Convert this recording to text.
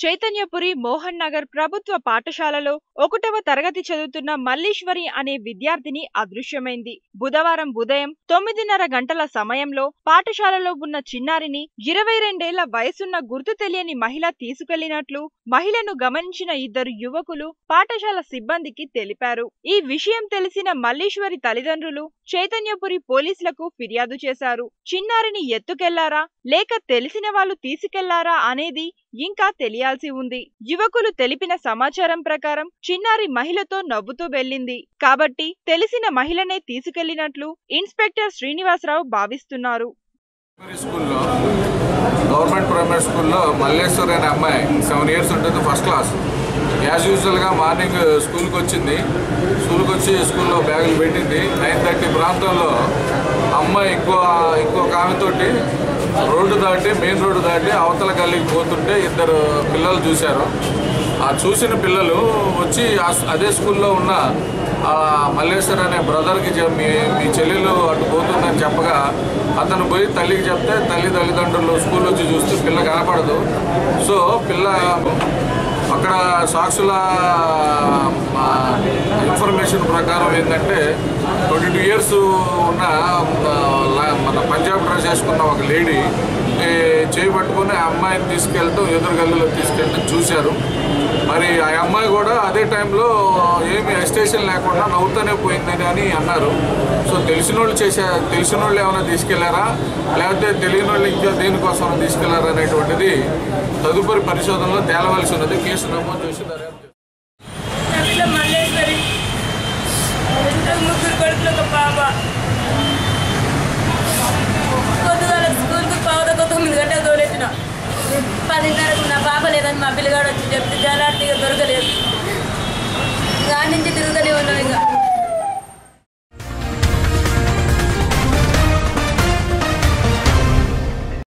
చైతన్యపురి మోహన్ నగర్ ప్రభుత్వ పాఠశాలలో ఒకటవ తరగతి చదువుతున్న మల్లీశ్వరి అనే విద్యార్థిని అదృశ్యమైంది బుధవారం ఉదయం తొమ్మిదిన్నర గంటల సమయంలో పాఠశాలలో ఉన్న చిన్నారిని ఇరవై రెండేళ్ల వయసున్న గుర్తు తెలియని మహిళ తీసుకెళ్లినట్లు మహిళను గమనించిన ఇద్దరు యువకులు పాఠశాల సిబ్బందికి తెలిపారు ఈ విషయం తెలిసిన మల్లీశ్వరి తల్లిదండ్రులు చైతన్యపురి పోలీసులకు ఫిర్యాదు చేశారు చిన్నారిని ఎత్తుకెళ్లారా లేక తెలిసిన వాళ్ళు తీసుకెళ్లారా అనేది ఇంకా తెలియాల్సి ఉంది యువకులు తెలిపిన సమాచారం ప్రకారం చిన్నారి మహిళతో నవ్వుతూ వెళ్ళింది కాబట్టి తెలిసిన మహిళనే తీసుకెళ్లినట్లు ఇన్స్పెక్టర్ శ్రీనివాసరావు భావిస్తున్నారు ప్రైమరీ స్కూల్లో గవర్నమెంట్ ప్రైమరీ స్కూల్లో మల్లేశ్వరి అనే అమ్మాయి సెవెన్ ఇయర్స్ ఉంటుంది ఫస్ట్ క్లాస్ యాజ్ యూజువల్గా మార్నింగ్ స్కూల్కి వచ్చింది స్కూల్కి వచ్చి స్కూల్లో బ్యాగులు పెట్టింది నైన్ థర్టీ ప్రాంతంలో అమ్మాయి ఇంకో ఇంకొక ఆమెతోటి రోడ్డు దాటి మెయిన్ రోడ్డు దాటి అవతల గల్లీకి పోతుంటే ఇద్దరు పిల్లలు చూశారు ఆ చూసిన పిల్లలు వచ్చి ఆ- అదే స్కూల్లో ఉన్న ఆ మల్లేశ్వర్ అనే బ్రదర్కి చె- మీ మీ చెల్లెలు అటు పోతుందని చెప్పగా అతను పోయి తల్లికి చెప్తే తల్లి తల్లిదండ్రులు స్కూల్ వచ్చి చూస్తే పిల్ల కనపడదు సో పిల్ల అక్కడ సాక్షుల ఆ, ఇన్ఫర్మేషన్ ప్రకారం ఏంటంటే ట్వంటీ టూ ఇయర్స్ ఉన్న ఆ, లా- మన పంజాబ్ డ్రెస్ వేసుకున్న ఒక లేడీ ఏ, చేయి పట్టుకొని ఆ అమ్మాయిని తీసుకెళ్తూ ఎదురు గల్లీలో తీసుకెళ్తూ చూశారు మరి ఆ అమ్మాయి కూడా అదే టైంలో ఏమి ఎస్టేషన్ లేకుండా నవ్వుతూనే పోయిందని అని అన్నారు సో తెలిసిన వాళ్ళు చేసే తెలిసిన వాళ్ళు ఏమైనా తీసుకెళ్లారా లేకపోతే తెలియని వాళ్ళు ఇంకా దేనికోసం తీసుకెళ్లారా అనేటువంటిది తదుపరి పరిశోధనలో తేలవలసి ఉన్నది కేసు నమోదు చేసి దర్యాప్తు చేస్తారు. నా పిల్ల మల్లేశ్వరి ఇద్దరు ముగ్గురు కొడుకులు ఒక పాప పొద్దుగాల స్కూల్కి పావుదొక తొమ్మిది గంటలకు తోలేసిన పదిన్నరకు నా పాప లేదని మా పిల్లగాడు వచ్చి చెప్తే జలాడితే ఇక దొరకలేదు